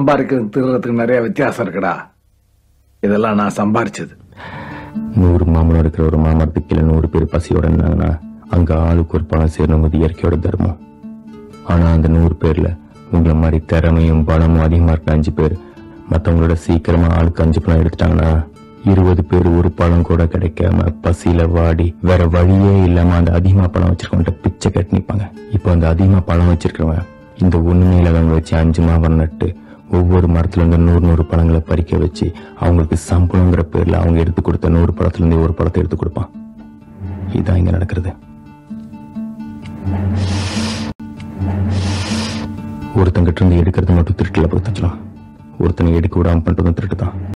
சம்பாதிக்கிறது திருறதுக்கு நிறைய வித்தியாசம் இருக்குடா இதெல்லாம் நான் சம்பாரிச்சது நூறு மாமரம் இருக்கிற ஒரு மாமரத்துக்கு கீழே நூறு பேர் பசியோட இருந்தாங்கன்னா அங்க ஆளுக்கு ஒரு பணம் சேரணுங்கிறது இயற்கையோட தர்மம் ஆனா அந்த நூறு பேர்ல உங்களை மாதிரி திறமையும் பலமும் அதிகமா இருக்க அஞ்சு பேர் மத்தவங்களோட சீக்கிரமா ஆளுக்கு அஞ்சு பணம் எடுத்துட்டாங்கன்னா இருபது பேர் ஒரு பழம் கூட கிடைக்காம பசியில வாடி வேற வழியே இல்லாம அந்த அதிகமா பழம் வச்சிருக்கவன்ட்ட பிச்சை கட்டி நிப்பாங்க இப்போ அந்த அதிகமா பழம் வச்சிருக்கிறவன் இந்த ஒண்ணுமே இல்லாதவங்க வச்சு அஞ்சு மாமரம் நட்டு ஒவ்வொரு மரத்துல இருந்து நூறு நூறு பழங்களை பறிக்க வச்சு அவங்களுக்கு சம்பளங்கிற பேர்ல அவங்க எடுத்து கொடுத்த நூறு பழத்துல இருந்து ஒரு பழத்தை எடுத்து கொடுப்பான் இதான் இங்க நடக்கிறது ஒருத்தங்கிட்ட இருந்து எடுக்கிறது மட்டும் திருட்டுல படுத்துச்சலாம் ஒருத்தனை எடுக்க விடாம பண்றதும் திருட்டு தான்